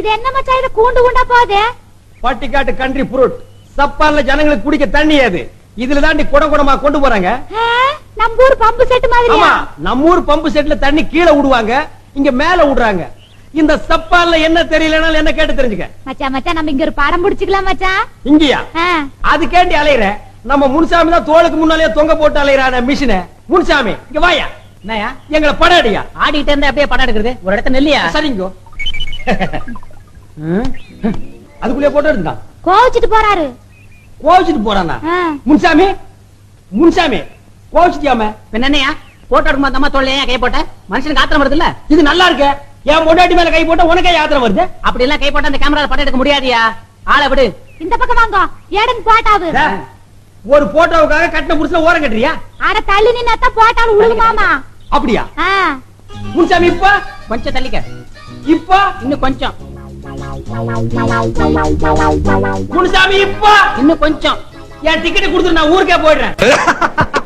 இது என்ன மச்சான் இது கூண்டு கூண்டா போகுது பட்டிக்காட்டு கண்ட்ரி புருட் சப்பான்ல ஜனங்களுக்கு குடிக்க தண்ணி அது இதுல தாண்டி குடம் குடமா கொண்டு போறாங்க ஆ, நம்ம ஊர் பம்பு செட் ஆமா மாதிரியா நம்ம ஊர் பம்பு செட்ல தண்ணி கீழே விடுவாங்க இங்க மேல விடுறாங்க இந்த சப்பான்ல என்ன தெரியலனாலும் என்ன கேட்டு தெரிஞ்சுக்க மச்சான் மச்சான் நம்ம இங்க ஒரு படம் பிடிச்சுக்கலாம் மச்சான் இங்கயா ஆ, அதுக்கேண்டி அலையிற நம்ம முன்சாமி தான் தோளுக்கு முன்னாலே தொங்க போட்டு அலையிறான மிஷின முன்சாமி இங்க வாயா என்னயா எங்களை படம் அடியா ஆடிட்டு இருந்தா அப்படியே படம் எடுக்கிறது ஒரு இடத்துல நெல்லியா சரிங்கோ அதுக்குள்ளே போட்டோ எடுத்தான் கோவிச்சிட்டு போறாரு கோவிச்சுட்டு போறானா ஆ, முன்சாமி முன்சாமி கோவிச்சுட்டியாம என்னையா போட்டோ எடுக்கும் அந்த அம்மா தோல்ல ஏன் கை போட்ட மனுஷனுக்கு ஆத்திரம் வருது இல்ல இது நல்லா இருக்க என் பொண்டாட்டி மேல கை போட்டா உனக்கே யாத்திரை வருது அப்படி எல்லாம் கை போட்டா அந்த கேமரால படம் எடுக்க முடியாதியா ஆளை விடு இந்த பக்கம் வாங்க ஏடன் போட்டாவு டே, ஒரு போட்டோவுக்காக கட்டின புடிச்சுல ஓரம் கட்டுறியா அட தள்ளி நின்னாத்தான் போட்டாலும் உழுகுமாமா அப்படியா ஆ, முன்சாமி இப்ப கொஞ்சம் தள்ளிக்க இப்ப இன்னும் கொஞ்சம் முன்சாமி இப்ப இன்னும் கொஞ்சம் என் டிக்கெட் கொடுத்துட்டு நான் ஊருக்கே போயிடுறேன்